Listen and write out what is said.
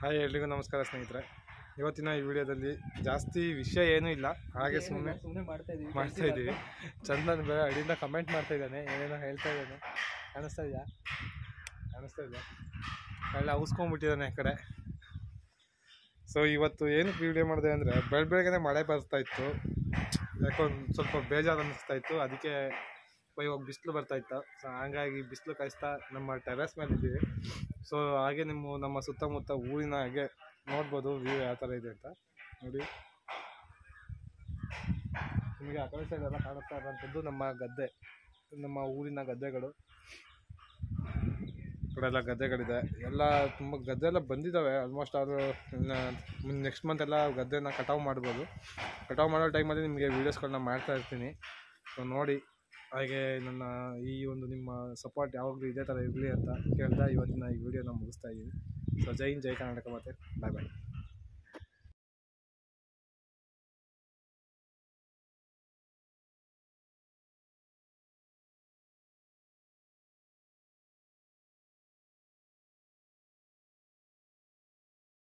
hi ಎಲ್ರಿಗೂ ನಮಸ್ಕಾರ ಸ್ನೇಹಿತರೆ ಇವತ್ತಿನ ಈ ವಿಡಿಯೋದಲ್ಲಿ ಜಾಸ್ತಿ ವಿಷಯ ಏನೂ ಇಲ್ಲ ಹಾಗೆ ಸುಮ್ಮನೆ ಸುಮ್ಮನೆ ಮಾಡ್ತಾ ಇದೀವಿ ಮಾಡ್ತಾ ಇದ್ದೀವಿ ಚಂದನ್ ಬೇರೆ ಅಡಿಯಿಂದ ಕಮೆಂಟ್ ಮಾಡ್ತಾ ಇದ್ದಾನೆ ಏನೇನೋ ಹೇಳ್ತಾ ಇದ್ದಾನೆ ಕಾಣಿಸ್ತಾ ಇದೆಯಾ ಕಾಣಿಸ್ತಾ ಇದೆಯಾ ಎಲ್ಲ ಉಸ್ಕೊಂಡ್ಬಿಟ್ಟಿದ್ದಾನೆ ಆ ಕಡೆ ಸೊ ಇವತ್ತು ಏನಕ್ಕೆ ವಿಡಿಯೋ ಮಾಡಿದೆ ಅಂದರೆ ಬೆಳ ಬೆಳಗ್ಗೆ ಮಳೆ ಬರ್ತಾ ಇತ್ತು ಯಾಕೋ ಒಂದ್ ಸ್ವಲ್ಪ ಬೇಜಾರು ಅನ್ನಿಸ್ತಾ ಇತ್ತು ಅದಕ್ಕೆ ಇವಾಗ ಬಿಸಿಲು ಬರ್ತಾ ಇತ್ತು ಸೊ ಹಾಗಾಗಿ ಬಿಸಿಲು ಕಾಯಿಸ್ತಾ ನಮ್ಮ ಟೆರೆಸ್ ಮೇಲೆ ಇದ್ದೀವಿ ಸೊ ಹಾಗೆ ನಿಮ್ಮ ನಮ್ಮ ಸುತ್ತಮುತ್ತ ಊರಿನ ಹಾಗೆ ನೋಡ್ಬೋದು ವ್ಯೂ ಯಾವ ಥರ ಇದೆ ಅಂತ ನೋಡಿ ನಿಮಗೆ ಆ ಕಡೆ ಸೈಡ್ ಎಲ್ಲ ಕಾಣಿಸ್ತಾ ಇರೋಂಥದ್ದು ನಮ್ಮ ಗದ್ದೆ ನಮ್ಮ ಊರಿನ ಗದ್ದೆಗಳು ಈ ಕಡೆ ಎಲ್ಲ ಗದ್ದೆಗಳಿದೆ ಎಲ್ಲ ತುಂಬ ಗದ್ದೆ ಎಲ್ಲ ಬಂದಿದ್ದಾವೆ ಆಲ್ಮೋಸ್ಟ್ ಅವರು ನೆಕ್ಸ್ಟ್ ಮಂತ್ ಎಲ್ಲ ಗದ್ದೆನ ಕಟಾವು ಮಾಡ್ಬೋದು ಕಟಾವು ಮಾಡೋ ಟೈಮಲ್ಲಿ ನಿಮಗೆ ವೀಡಿಯೋಸ್ಗಳನ್ನ ಮಾಡ್ತಾ ಇರ್ತೀನಿ ಸೊ ನೋಡಿ ಹಾಗೆ ನನ್ನ ಈ ಒಂದು ನಿಮ್ಮ ಸಪೋರ್ಟ್ ಯಾವಾಗಲೂ ಇದೇ ಥರ ಇರಲಿ ಅಂತ ಕೇಳ್ತಾ ಇವತ್ತಿನ ಈ ವಿಡಿಯೋನ ಮುಗಿಸ್ತಾ ಇದ್ದೀನಿ ಸೊ ಜೈ ಹಿಂದ್ ಜೈ ಕರ್ನಾಟಕ ಮತ್ತೆ ಬಾಯ್ ಬಾಯ್